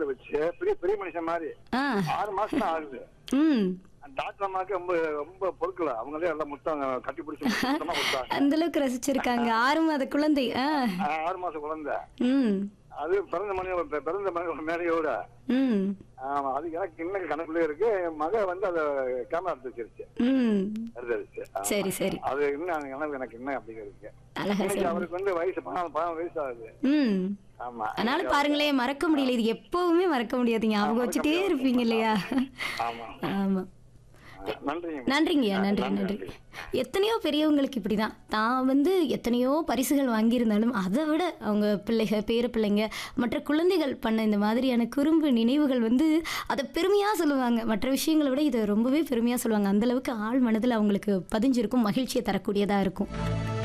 வச்சு பெரிய பெரிய மனுஷன் மாதிரி ஆ ஆறு மாசம் தான் ஆகுது ம் டாக்டர் அம்மாவுக்கு ரொம்ப ரொம்ப பொறுக்கல அவங்களே எல்லாம் முத்தம் கட்டி பிடிச்சி முத்தமா கொடுத்தாங்க அந்த அளவுக்கு ரசிச்சிருக்காங்க ஆறு மாத குழந்தை ஆ ஆ, ஆறு மாசம் குழந்தை ம் அது பிறந்த மணி பிறந்த மணி மேலையோட ம் ஆமா அது எனக்கு இன்னும் கணக்குள்ளே இருக்கு என் மக வந்து அதை கேமரா எடுத்து வச்சிருச்சு ம் எடுத்துருச்சு ஆமா. சரி சரி அது இன்னும் அந்த கனவு எனக்கு இன்னும் அப்படிங்க இருக்கு அழகா இன்னைக்கு சரி அவருக்கு வந்து வயசு பதினாலு பதினாலு வயசு ஆகுது ம் ஆமா அதனால பாருங்களேன் மறக்க முடியல இது எப்பவுமே மறக்க முடியாது ஞாபகம் வச்சுட்டே இருப்பீங்க இல்லையா ஆமா ஆமா ஆ, நன்றிங்க நன்றிங்கய்யா நன்றி நன்றி எத்தனையோ பெரியவங்களுக்கு இப்படிதான் தான் வந்து எத்தனையோ பரிசுகள் வாங்கியிருந்தாலும் அதை விட அவங்க பிள்ளைக பேர பிள்ளைங்க மற்ற குழந்தைகள் பண்ண இந்த மாதிரியான குறும்பு நினைவுகள் வந்து அதை பெருமையாக சொல்லுவாங்க மற்ற விஷயங்களை விட இதை ரொம்பவே பெருமையாக சொல்லுவாங்க அந்த அளவுக்கு ஆள் மனதில் அவங்களுக்கு பதிஞ்சிருக்கும் மகிழ்ச்சியை தரக்கூடியதாக இருக்கும்